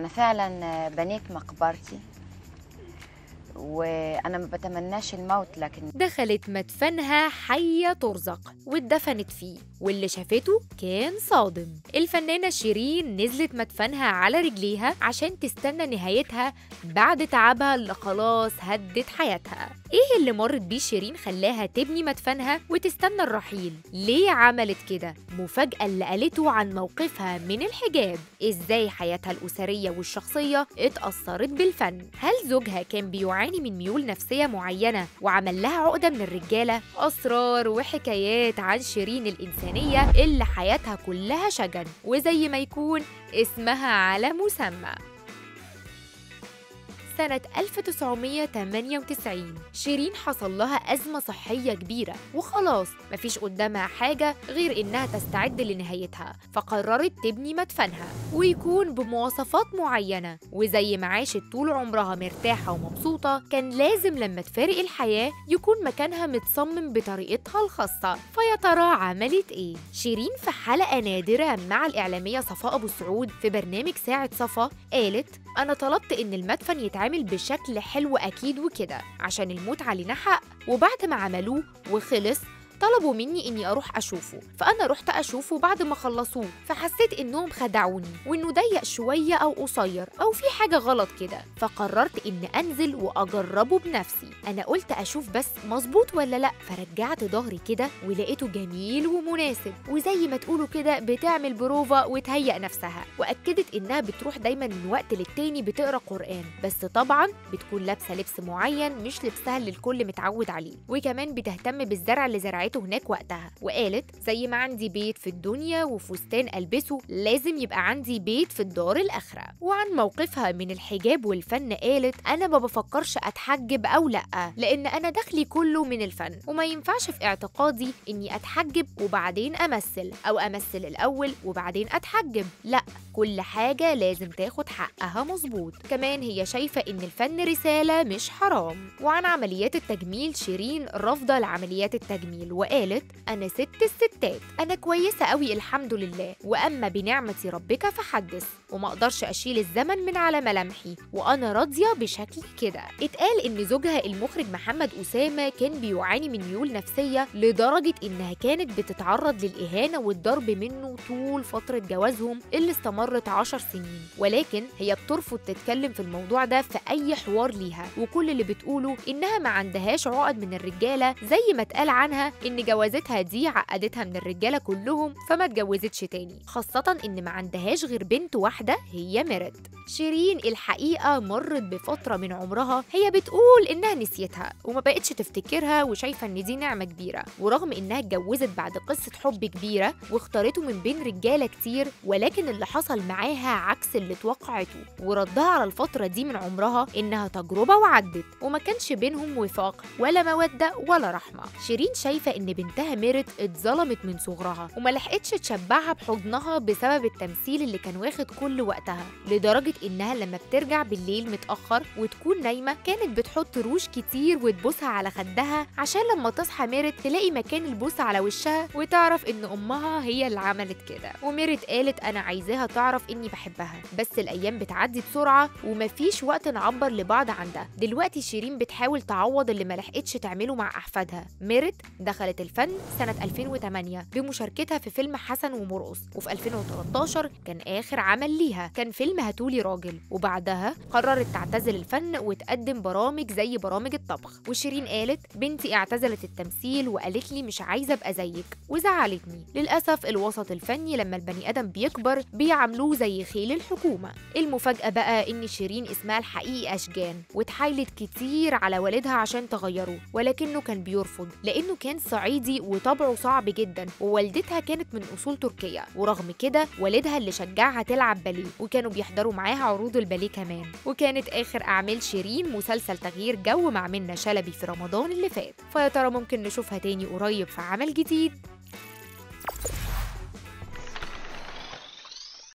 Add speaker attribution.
Speaker 1: أنا فعلا بنيت مقبرتي وأنا ما بتمناش الموت لكن
Speaker 2: دخلت مدفنها حية ترزق واتدفنت فيه واللي شافته كان صادم الفنانة شيرين نزلت مدفنها على رجليها عشان تستنى نهايتها بعد تعبها اللي خلاص هدت حياتها ايه اللي مرت بيه شيرين خلاها تبني مدفنها وتستنى الرحيل ليه عملت كده مفاجأة اللي قالته عن موقفها من الحجاب ازاي حياتها الأسرية والشخصية اتأثرت بالفن هل زوجها كان بيعاني من ميول نفسية معينة وعمل لها عقدة من الرجالة أسرار وحكايات عن شيرين الإنسانية اللي حياتها كلها شجن وزي ما يكون اسمها على مسمى سنة 1998 شيرين حصل لها أزمة صحية كبيرة وخلاص مفيش قدامها حاجة غير إنها تستعد لنهايتها فقررت تبني مدفنها ويكون بمواصفات معينة وزي ما عاشت طول عمرها مرتاحة ومبسوطة كان لازم لما تفارق الحياة يكون مكانها متصمم بطريقتها الخاصة فيا ترى عملت إيه؟ شيرين في حلقة نادرة مع الإعلامية صفاء أبو سعود في برنامج ساعة صفا قالت أنا طلبت إن المدفن يتعمل بشكل حلو أكيد وكده عشان المتعة لنا حق وبعد ما عملوه وخلص طلبوا مني اني اروح اشوفه فانا رحت اشوفه بعد ما خلصوه فحسيت انهم خدعوني وانه ضيق شويه او قصير او في حاجه غلط كده فقررت ان انزل واجربه بنفسي انا قلت اشوف بس مظبوط ولا لا فرجعت ظهري كده ولقيته جميل ومناسب وزي ما تقولوا كده بتعمل بروفا وتهيأ نفسها واكدت انها بتروح دايما من وقت للتاني بتقرا قران بس طبعا بتكون لابسه لبس معين مش لبسها اللي الكل متعود عليه وكمان بتهتم بالزرع اللي زرعته زرعته هناك وقتها وقالت زي ما عندي بيت في الدنيا وفستان ألبسه لازم يبقى عندي بيت في الدار الآخرة وعن موقفها من الحجاب والفن قالت أنا ما بفكرش أتحجب أو لأ لأن أنا دخلي كله من الفن وما ينفعش في اعتقادي إني أتحجب وبعدين أمثل أو أمثل الأول وبعدين أتحجب لأ كل حاجة لازم تاخد حقها مظبوط كمان هي شايفة إن الفن رسالة مش حرام وعن عمليات التجميل شيرين رافضة لعمليات التجميل وقالت أنا ست الستات أنا كويسة قوي الحمد لله وأما بنعمة ربك فحدث وما أقدرش أشيل الزمن من على ملامحي وأنا راضية بشكلي كده اتقال إن زوجها المخرج محمد أسامة كان بيعاني من ميول نفسية لدرجة إنها كانت بتتعرض للإهانة والضرب منه طول فترة جوازهم اللي استمرت عشر سنين ولكن هي بترفض تتكلم في الموضوع ده في أي حوار ليها وكل اللي بتقوله إنها ما عندهاش عقد من الرجالة زي ما اتقال عنها إن جوازتها دي عقدتها من الرجالة كلهم فما اتجوزتش تاني خاصة إن ما عندهاش غير بنت واحدة هي ميرت شيرين الحقيقة مرت بفترة من عمرها هي بتقول إنها نسيتها وما بقتش تفتكرها وشايفة إن دي نعمة كبيرة ورغم إنها اتجوزت بعد قصة حب كبيرة واختارته من بين رجالة كتير ولكن اللي حصل معاها عكس اللي توقعته وردها على الفترة دي من عمرها إنها تجربة وعدت وما كانش بينهم وفاق ولا مودة ولا رحمة شيرين شايفة إن بنتها ميرت اتظلمت من صغرها وما لحقتش تشبعها بحضنها بسبب التمثيل اللي كان واخد كل وقتها لدرجة إنها لما بترجع بالليل متأخر وتكون نايمة كانت بتحط روج كتير وتبوسها على خدها عشان لما تصحى ميرت تلاقي مكان البوس على وشها وتعرف إن أمها هي اللي عملت كده وميرت قالت أنا عايزاها تعرف إني بحبها بس الأيام بتعدي بسرعة ومفيش وقت نعبر لبعض عن ده دلوقتي شيرين بتحاول تعوض اللي ما لحقتش تعمله مع أحفادها ميرت دخلت الفن سنة 2008 بمشاركتها في فيلم حسن ومرقص وفي 2013 كان آخر عمل ليها كان فيلم هاتولي راجل وبعدها قررت تعتزل الفن وتقدم برامج زي برامج الطبخ وشيرين قالت بنتي اعتزلت التمثيل وقالت لي مش عايزة أبقى زيك وزعلتني للأسف الوسط الفني لما البني آدم بيكبر بيعاملوه زي خيل الحكومة المفاجأة بقى إن شيرين اسمها الحقيقي أشجان واتحايلت كتير على والدها عشان تغيره ولكنه كان بيرفض لأنه كان صعيدي وطبعه صعب جدا ووالدتها كانت من أصول تركية ورغم كده والدها اللي شجعها تلعب باليه وكانوا بيحضروا معاها عروض الباليه كمان وكانت آخر أعمال شيرين مسلسل تغيير جو مع منة شلبي في رمضان اللي فات فيا ترى ممكن نشوفها تاني قريب في عمل جديد